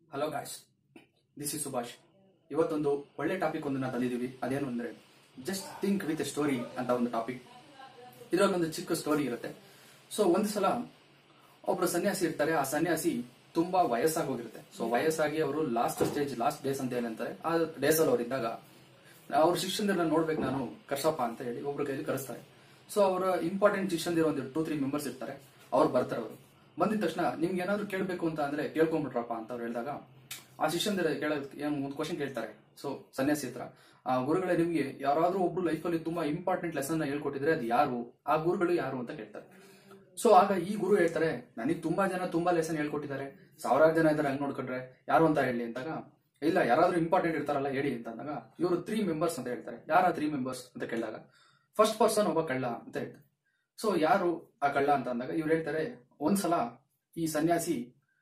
hello guys this is Subhash ಇವತ್ತೊಂದು ಒಳ್ಳೆ topic ಒಂದನ್ನ ತಂದಿದ್ದೀವಿ ಅದೇನು ಅಂದ್ರೆ just think with a story ಅಂತ ಒಂದು ಟಾಪಿಕ್ ಇದರಲ್ಲಿ ಒಂದು ಚಿಕ್ಕ ಸ್ಟೋರಿ ಇರುತ್ತೆ ಸೊ ಒಂದು ಸಲ ಒಬ್ರು ಸನ್ಯಾಸಿ ಇರ್ತಾರೆ ಆ ಸನ್ಯಾಸಿ ತುಂಬಾ ವಯಸ್ಸಾಗಿ ಹೋಗಿರುತ್ತೆ ಸೊ ವಯಸ್ಸಾಗಿ ಅವರು ಲಾಸ್ಟ್ ಸ್ಟೇಜ್ ಲಾಸ್ಟ್ ಡೇಸ್ ಅಂತ ಏನಂತಾರೆ ಆ ಡೇಸ್ ಅಲ್ಲಿ ಅವ್ರು ಇದ್ದಾಗ ಅವ್ರ ಶಿಷ್ಯಂದಿರನ್ನ ನೋಡ್ಬೇಕು ನಾನು ಕರ್ಸಪ್ಪ ಅಂತ ಹೇಳಿ ಒಬ್ರ ಕೈಲಿ ಕರೆಸ್ತಾರೆ ಸೊ ಅವರ ಇಂಪಾರ್ಟೆಂಟ್ ಶಿಷ್ಯಂದಿರ ಒಂದು ಟೂ ತ್ರೀ ಮೆಂಬರ್ಸ್ ಇರ್ತಾರೆ ಅವ್ರು ಬರ್ತಾರೆ ಅವರು ಬಂದಿದ ತಕ್ಷಣ ನಿಮ್ಗೆ ಏನಾದ್ರು ಕೇಳಬೇಕು ಅಂತ ಅಂದ್ರೆ ಕೇಳ್ಕೊಂಡ್ಬಿಟ್ರಪ್ಪ ಅಂತ ಅವ್ರು ಹೇಳಿದಾಗ ಆ ಶಿಷ್ಯಂದಿರ ಕೇಳೋದ್ ಏನು ಒಂದು ಕ್ವಶನ್ ಕೇಳ್ತಾರೆ ಸೊ ಸನ್ಯಾಸಿ ಹತ್ರ ಆ ಗುರುಗಳೇ ನಿಮ್ಗೆ ಯಾರಾದ್ರೂ ಒಬ್ರು ಲೈಫಲ್ಲಿ ತುಂಬಾ ಇಂಪಾರ್ಟೆಂಟ್ ಲೆಸನ್ ಹೇಳ್ಕೊಟ್ಟಿದ್ರೆ ಅದು ಯಾರು ಆ ಗುರುಗಳು ಯಾರು ಅಂತ ಕೇಳ್ತಾರೆ ಸೊ ಆಗ ಈ ಗುರು ಹೇಳ್ತಾರೆ ನನಗೆ ತುಂಬಾ ಜನ ತುಂಬಾ ಲೆಸನ್ ಹೇಳ್ಕೊಟ್ಟಿದ್ದಾರೆ ಸಾವಿರಾರು ಜನ ಇದ್ದಾರೆ ಹಂಗ್ ನೋಡ್ಕೊಂಡ್ರೆ ಯಾರು ಅಂತ ಹೇಳಿ ಅಂತಾಗ ಇಲ್ಲ ಯಾರಾದ್ರೂ ಇಂಪಾರ್ಟೆಂಟ್ ಇರ್ತಾರಲ್ಲ ಹೇಳಿ ಅಂತ ಅಂದಾಗ ಇವರು ತ್ರೀ ಮೆಂಬರ್ಸ್ ಅಂತ ಹೇಳ್ತಾರೆ ಯಾರ ತ್ರೀ ಮೆಂಬರ್ಸ್ ಅಂತ ಕೇಳಿದಾಗ ಫಸ್ಟ್ ಪರ್ಸನ್ ಒಬ್ಬ ಕಳ್ಳ ಅಂತ ಹೇಳ್ತಾರೆ ಸೊ ಯಾರು ಆ ಕಳ್ಳ ಅಂತ ಅಂದಾಗ ಇವ್ರು ಹೇಳ್ತಾರೆ ಒಂದ್ಸಲ ಈ ಸನ್ಯಾಸಿ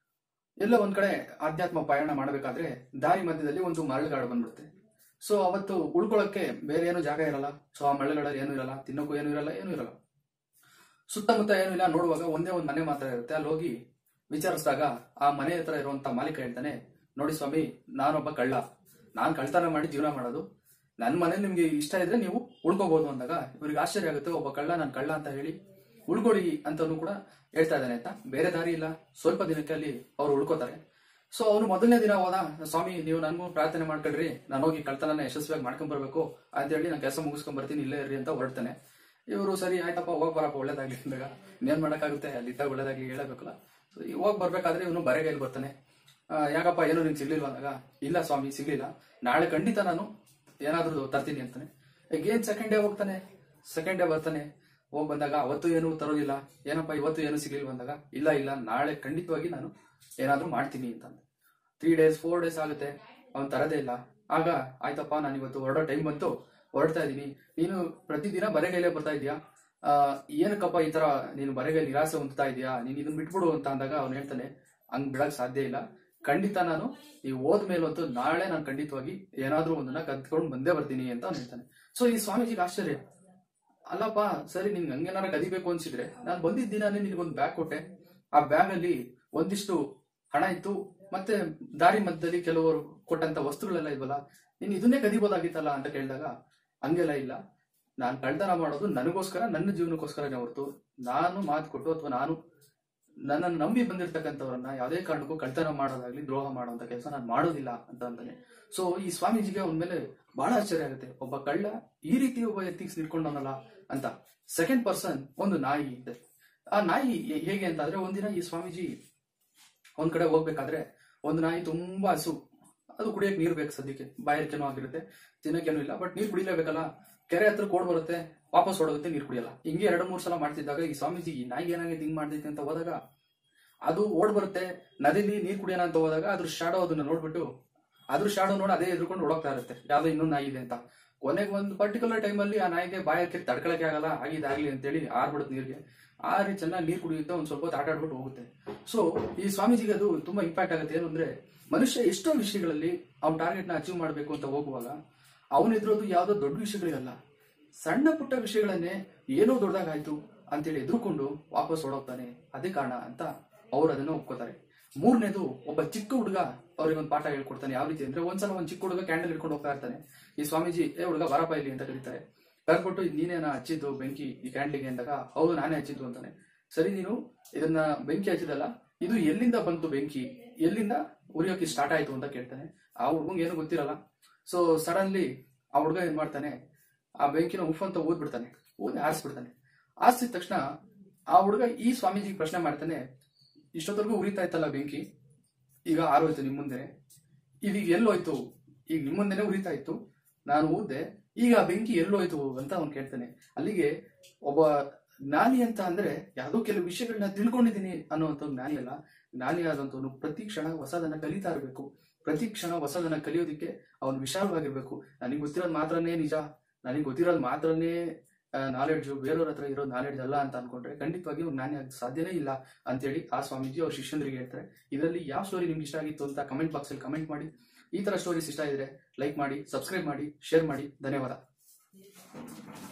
ಎಲ್ಲ ಒಂದ್ ಕಡೆ ಆಧ್ಯಾತ್ಮ ಪಯಣ ಮಾಡಬೇಕಾದ್ರೆ ದಾರಿ ಮಧ್ಯದಲ್ಲಿ ಒಂದು ಮರಳುಗಾಡು ಬಂದ್ಬಿಡುತ್ತೆ ಸೊ ಅವತ್ತು ಉಳ್ಕೊಳಕ್ಕೆ ಬೇರೆ ಏನೂ ಜಾಗ ಇರಲ್ಲ ಸೊ ಆ ಮರಳುಗಾಡಲ್ಲಿ ಏನೂ ಇರಲ್ಲ ತಿನ್ನೋಕ್ಕೂ ಏನೂ ಇರಲ್ಲ ಏನೂ ಇರಲ್ಲ ಸುತ್ತಮುತ್ತ ಏನೂ ಇಲ್ಲ ನೋಡುವಾಗ ಒಂದೇ ಒಂದು ಮನೆ ಮಾತ್ರ ಇರುತ್ತೆ ಅಲ್ಲಿ ಹೋಗಿ ವಿಚಾರಿಸಿದಾಗ ಆ ಮನೆ ಹತ್ರ ಇರುವಂತ ಮಾಲೀಕ ಹೇಳ್ತಾನೆ ನೋಡಿ ಸ್ವಾಮಿ ನಾನೊಬ್ಬ ಕಳ್ಳ ನಾನ್ ಕಳ್ತನ ಮಾಡಿ ಜೀವನ ಮಾಡೋದು ನನ್ನ ಮನೆ ನಿಮ್ಗೆ ಇಷ್ಟ ಇದ್ರೆ ನೀವು ಉಳ್ಕೋಬಹುದು ಅಂದಾಗ ಇವ್ರಿಗೆ ಆಶ್ಚರ್ಯ ಆಗುತ್ತೆ ಒಬ್ಬ ಕಳ್ಳ ನಾನು ಕಳ್ಳ ಅಂತ ಹೇಳಿ ಉಳ್ಕೊಳ್ಳಿ ಅಂತಾನು ಕೂಡ ಹೇಳ್ತಾ ಇದ್ದಾನೆ ಅಂತ ಬೇರೆ ದಾರಿ ಇಲ್ಲ ಸ್ವಲ್ಪ ದಿನಕ್ಕೆ ಅಲ್ಲಿ ಅವ್ರು ಉಳ್ಕೋತಾರೆ ಸೊ ಅವನು ಮೊದಲನೇ ದಿನ ಹೋದ ಸ್ವಾಮಿ ನೀವು ನನಗೂ ಪ್ರಾರ್ಥನೆ ಮಾಡ್ಕೊಳ್ರಿ ನಾನು ಹೋಗಿ ಕಳ್ತನ ಯಶಸ್ವಿಯಾಗಿ ಮಾಡ್ಕೊಂಡ್ ಬರ್ಬೇಕು ಅಂತ ಹೇಳಿ ನಾನು ಕೆಲಸ ಮುಗಿಸ್ಕೊಂಡ್ ಬರ್ತೀನಿ ಇಲ್ಲೇ ಇರ್ರಿ ಅಂತ ಹೊರಡ್ತಾನೆ ಇವರು ಸರಿ ಆಯ್ತಪ್ಪ ಹೋಗ್ ಬರಪ್ಪ ಒಳ್ಳೇದಾಗ್ಲಿ ಅಂದಾಗ ಇನ್ನೇನ್ ಮಾಡಕ್ಕಾಗುತ್ತೆ ಅಲ್ಲಿದ್ದಾಗ ಒಳ್ಳೇದಾಗ್ಲಿ ಹೇಳಬೇಕಲ್ಲ ಸೊ ಹೋಗ್ ಬರ್ಬೇಕಾದ್ರೆ ಇವನು ಬರೆಗೈಲಿ ಬರ್ತಾನೆ ಆ, ಯಾಕಪ್ಪ ಏನು ನಿಂಗೆ ಸಿಗ್ಲಿಲ್ವ ಅಂದಾಗ ಇಲ್ಲ ಸ್ವಾಮಿ ಸಿಗ್ಲಿಲ್ಲ ನಾಳೆ ಖಂಡಿತ ನಾನು ಏನಾದ್ರೂ ತರ್ತೀನಿ ಅಂತಾನೆ ಏನ್ ಸೆಕೆಂಡ್ ಡೇ ಹೋಗ್ತಾನೆ ಸೆಕೆಂಡ್ ಡೇ ಬರ್ತಾನೆ ಹೋಗ್ ಬಂದಾಗ ಅವತ್ತು ಏನು ತರೋದಿಲ್ಲ ಏನಪ್ಪ ಇವತ್ತು ಏನು ಸಿಗ್ಲಿಲ್ವ ಅಂದಾಗ ಇಲ್ಲ ಇಲ್ಲ ನಾಳೆ ಖಂಡಿತವಾಗಿ ನಾನು ಏನಾದ್ರೂ ಮಾಡ್ತೀನಿ ಅಂತ ತ್ರೀ ಡೇಸ್ ಫೋರ್ ಡೇಸ್ ಆಗುತ್ತೆ ಅವ್ನು ತರದೇ ಇಲ್ಲ ಆಗ ಆಯ್ತಪ್ಪ ನಾನು ಇವತ್ತು ಹೊರಡೋ ಟೈಮ್ ಬಂತು ಹೊರಡ್ತಾ ಇದ್ದೀನಿ ನೀನು ಪ್ರತಿದಿನ ಬರೆಗೈಲೇ ಬರ್ತಾ ಇದೀಯಾ ಆ, ಏನಕ್ಕಪ್ಪ ಈ ತರ ನೀನು ಬರೆಗೈಲಿ ನಿರಾಸೆ ಹೊಂದ್ತಾ ಇದೀಯಾ ನೀನು ಇದನ್ನ ಬಿಟ್ಬಿಡು ಅಂತ ಅಂದಾಗ ಅವ್ನು ಹೇಳ್ತಾನೆ ಹಂಗ್ ಬಿಡಕ್ ಸಾಧ್ಯ ಇಲ್ಲ ಖಂಡಿತ ನಾನು ಈ ಹೋದ್ಮೇಲಂತೂ ನಾಳೆ ನಾನು ಖಂಡಿತವಾಗಿ ಏನಾದ್ರೂ ಒಂದನ್ನ ಕದ್ಕೊಂಡು ಬಂದೇ ಬರ್ತೀನಿ ಅಂತ ಅವ್ನು ಹೇಳ್ತಾನೆ ಸೊ ಈ ಸ್ವಾಮೀಜಿಗೆ ಆಶ್ಚರ್ಯ ಅಲ್ಲಪ್ಪ ಸರಿ ನಿನ್ಗೆ ಹಂಗೇನಾರ ಕದಿಬೇಕು ಅನ್ಸಿದ್ರೆ ನಾನು ಬಂದಿದ್ದ ದಿನಾನೇ ನಿನ್ಗೊಂದು ಬ್ಯಾಗ್ ಕೊಟ್ಟೆ ಆ ಬ್ಯಾಗ್ ಅಲ್ಲಿ ಒಂದಿಷ್ಟು ಹಣ ಇತ್ತು ಮತ್ತೆ ದಾರಿ ಮಧ್ಯದಲ್ಲಿ ಕೆಲವರು ಕೊಟ್ಟಂತ ವಸ್ತುಗಳೆಲ್ಲ ಇದ್ವಲ್ಲ ನೀನ್ ಇದನ್ನೇ ಕದಿಬೋದಾಗಿತ್ತಲ್ಲ ಅಂತ ಕೇಳಿದಾಗ ಹಂಗೆಲ್ಲ ಇಲ್ಲ ನಾನು ಕಳ್ತನ ಮಾಡೋದು ನನಗೋಸ್ಕರ ನನ್ನ ಜೀವನಕ್ಕೋಸ್ಕರನೇ ಹೊರತು ನಾನು ಮಾತು ಕೊಟ್ಟು ಅಥವಾ ನಾನು ನನ್ನನ್ನು ನಂಬಿ ಬಂದಿರ್ತಕ್ಕಂಥವ್ರನ್ನ ಯಾವುದೇ ಕಾರಣಕ್ಕೂ ಕಳ್ತನ ಮಾಡೋದಾಗ್ಲಿ ದ್ರೋಹ ಮಾಡುವಂತ ಕೆಲಸ ನಾನು ಮಾಡೋದಿಲ್ಲ ಅಂತ ಅಂತಾನೆ ಸೊ ಈ ಸ್ವಾಮೀಜಿಗೆ ಅವನ ಮೇಲೆ ಬಹಳ ಆಶ್ಚರ್ಯ ಆಗುತ್ತೆ ಒಬ್ಬ ಕಳ್ಳ ಈ ರೀತಿ ಒಬ್ಬ ಎಥಿಕ್ಸ್ ನಿಡ್ಕೊಂಡವನಲ್ಲ ಅಂತ ಸೆಕೆಂಡ್ ಪರ್ಸನ್ ಒಂದು ನಾಯಿ ಇದೆ ಆ ನಾಯಿ ಹೇ- ಹೇಗೆ ಅಂತ ಅಂದ್ರೆ ಒಂದಿನ ಈ ಸ್ವಾಮೀಜಿ ಒಂದ್ ಕಡೆ ಹೋಗ್ಬೇಕಾದ್ರೆ ಒಂದು ನಾಯಿ ತುಂಬಾ ಹಸು ಅದು ಕುಡಿಯಕ್ ನೀರ್ ಬೇಕು ಸದ್ಯಕ್ಕೆ ಬಾಯರ್ಕೆನೂ ಆಗಿರುತ್ತೆ ತಿನ್ನಕ್ಕೇನೂ ಇಲ್ಲ ಬಟ್ ನೀರ್ ಕುಡಿಲೇಬೇಕಲ್ಲ ಕೆರೆ ಹತ್ರ ಕೋಡ್ ಬರುತ್ತೆ ವಾಪಸ್ ಹೊಡೋಗುತ್ತೆ ನೀರ್ ಕುಡಿಯಲ್ಲ ಹಿಂಗೆ ಎರಡು ಮೂರು ಸಲ ಮಾಡ್ತಿದ್ದಾಗ ಈ ಸ್ವಾಮೀಜಿ ಈ ನಾಯಿಗೆ ಏನಾಗಿದೆ ಹಿಂಗ್ ಮಾಡ್ತೈತೆ ಅಂತ ಹೋದಾಗ ಅದು ಓಡ್ ಬರುತ್ತೆ ನದಿಲಿ ನೀರ್ ಕುಡಿಯೋಣ ಅಂತ ಹೋದಾಗ ಅದ್ರ ಶಾಡೋ ಅದನ್ನ ನೋಡ್ಬಿಟ್ಟು ಅದ್ರ ಶಾಡೋ ನೋಡಿ ಅದೇ ಎದ್ರುಕೊಂಡು ಓಡೋಗ್ತಾ ಇರುತ್ತೆ ಯಾವ್ದೋ ಇನ್ನೊಂದು ನಾಯಿ ಇದೆ ಅಂತ ಕೊನೆಗೆ ಒಂದು ಪರ್ಟಿಕ್ಯುಲರ್ ಟೈಮಲ್ಲಿ ಆ ನಾಯಿಗೆ ಬಾಯಕ್ಕೆ ತಡ್ಕೊಳಕ್ಕೆ ಆಗಲ್ಲ ಆಗಿದಾಗ್ಲಿ ಅಂತೇಳಿ ಆರ್ಬಿಡುತ್ತೆ ನೀರಿಗೆ ಆರಿ ಚೆನ್ನಾಗಿ ನೀರು ಕುಡಿಯುತ್ತೆ ಒಂದ್ ಸ್ವಲ್ಪ ಹೊತ್ತು ಆಟ ಆಡ್ಬಿಟ್ಟು ಹೋಗುತ್ತೆ ಸೊ ಈ ಸ್ವಾಮೀಜಿಗೆ ಅದು ತುಂಬಾ ಇಂಪ್ಯಾಕ್ಟ್ ಆಗುತ್ತೆ ಏನು ಅಂದ್ರೆ ಮನುಷ್ಯ ಎಷ್ಟೋ ವಿಷಯಗಳಲ್ಲಿ ಅವ್ನ ಟಾರ್ಗೆಟ್ ನ ಅಚೀವ್ ಮಾಡಬೇಕು ಅಂತ ಹೋಗುವಾಗ ಅವನಿದ್ರೋದು ಯಾವ್ದೋ ದೊಡ್ಡ ವಿಷಯಗಳಿರಲ್ಲ ಸಣ್ಣ ಪುಟ್ಟ ವಿಷಯಗಳನ್ನೇ ಏನೋ ದೊಡ್ಡದಾಗಾಯ್ತು ಅಂತೇಳಿ ಎದುರುಕೊಂಡು ವಾಪಸ್ ಓಡೋಗ್ತಾನೆ ಅದೇ ಕಾರಣ ಅಂತ ಅವ್ರು ಅದನ್ನ ಒಪ್ಕೋತಾರೆ ಮೂರನೇದು ಒಬ್ಬ ಚಿಕ್ಕ ಹುಡುಗ ಅವ್ರಿಗೆ ಒಂದು ಪಾಠ ಹೇಳ್ಕೊಡ್ತಾನೆ ಯಾವ ರೀತಿ ಅಂದ್ರೆ ಒಂದ್ಸಲ ಒಂದ್ ಚಿಕ್ಕ ಹುಡುಗ ಕ್ಯಾಂಡಲ್ ಹಿಡ್ಕೊಂಡು ಹೋಗ್ತಾ ಇರ್ತಾನೆ ಈ ಸ್ವಾಮೀಜಿ ಏ ಹುಡುಗ ಬರಪ್ಪ ಇಲ್ಲಿ ಅಂತ ಕರೀತಾರೆ ಕರ್ಬಿಟ್ಟು ಇದ್ ನೀನೇನ ಹಚ್ಚಿದ್ದು ಬೆಂಕಿ ಈ ಕ್ಯಾಂಡ್ಲಿಗೆ ಅಂದಾಗ ಹೌದು ನಾನೇ ಹಚ್ಚಿದ್ದು ಅಂತಾನೆ ಸರಿ ನೀನು ಇದನ್ನ ಬೆಂಕಿ ಹಚ್ಚಿದಲ್ಲ ಇದು ಎಲ್ಲಿಂದ ಬಂತು ಬೆಂಕಿ ಎಲ್ಲಿಂದ ಉರಿಯೋಕೆ ಸ್ಟಾರ್ಟ್ ಆಯ್ತು ಅಂತ ಕೇಳ್ತಾನೆ ಆ ಹುಡುಗಂಗೆ ಏನು ಗೊತ್ತಿರಲ್ಲ ಸೊ ಸಡನ್ಲಿ ಆ ಹುಡುಗ ಏನ್ ಮಾಡ್ತಾನೆ ಆ ಬೆಂಕಿನ ಉಫ್ ಅಂತ ಊದ್ಬಿಡ್ತಾನೆ ಊದಿ ಆರಿಸ್ಬಿಡ್ತಾನೆ ಆರಿಸಿದ ತಕ್ಷಣ ಆ ಹುಡುಗ ಈ ಸ್ವಾಮೀಜಿಗೆ ಪ್ರಶ್ನೆ ಮಾಡ್ತಾನೆ ಇಷ್ಟೊತ್ತರೆಗೂ ಉರಿತಾ ಇತ್ತಲ್ಲ ಬೆಂಕಿ ಈಗ ಆರೋಯ್ತು ನಿಮ್ ಮುಂದೆ ಇದೀಗ ಎಲ್ಲೋಯ್ತು ಈಗ ನಿಮ್ ಮುಂದೆನೆ ಉರಿತಾ ಇತ್ತು ನಾನು ಊದ್ದೆ ಈಗ ಆ ಬೆಂಕಿ ಎಲ್ಲೋಯ್ತು ಅಂತ ಅವ್ನು ಕೇಳ್ತಾನೆ ಅಲ್ಲಿಗೆ ಒಬ್ಬ ಜ್ಞಾನಿ ಅಂತ ಅಂದ್ರೆ ಯಾವುದೋ ಕೆಲವು ವಿಷಯಗಳನ್ನ ತಿಳ್ಕೊಂಡಿದ್ದೀನಿ ಅನ್ನುವಂಥ ಜ್ಞಾನಿ ಅಲ್ಲ ಜ್ಞಾನಿ ಆದಂತವನು ಪ್ರತಿ ಕ್ಷಣ ಹೊಸದನ್ನ ಕಲಿತಾ ಇರಬೇಕು ಪ್ರತಿ ಕ್ಷಣ ಹೊಸದನ್ನ ಕಲಿಯೋದಿಕ್ಕೆ ಅವನು ವಿಶಾಲವಾಗಿರ್ಬೇಕು ನನಗೆ ಗೊತ್ತಿರೋದು ಮಾತ್ರನೇ ನಿಜ ನನಗೆ ಗೊತ್ತಿರೋದು ಮಾತ್ರನೇ ನಾಲೆಡ್ಜು ಬೇರೆಯವ್ರ ಹತ್ರ ಇರೋ ನಾಲೆಡ್ಜ್ ಅಲ್ಲ ಅಂತ ಅನ್ಕೊಂಡ್ರೆ ಖಂಡಿತವಾಗಿ ಅವ್ನು ಜ್ಞಾನಿ ಆಗಕ್ಕೆ ಸಾಧ್ಯನೇ ಇಲ್ಲ ಅಂತೇಳಿ ಆ ಸ್ವಾಮೀಜಿ ಅವ್ರ ಶಿಷ್ಯಂದ್ರಿಗೆ ಹೇಳ್ತಾರೆ ಇದರಲ್ಲಿ ಯಾವ ಸ್ಟೋರಿ ನಿಮ್ಗೆ ಇಷ್ಟ ಆಗಿತ್ತು ಅಂತ ಕಮೆಂಟ್ ಬಾಕ್ಸ್ ಅಲ್ಲಿ ಕಮೆಂಟ್ ಮಾಡಿ ಈ ತರ ಸ್ಟೋರೀಸ್ ಇಷ್ಟ ಇದ್ರೆ ಲೈಕ್ ಮಾಡಿ ಸಬ್ಸ್ಕ್ರೈಬ್ ಮಾಡಿ ಶೇರ್ ಮಾಡಿ ಧನ್ಯವಾದ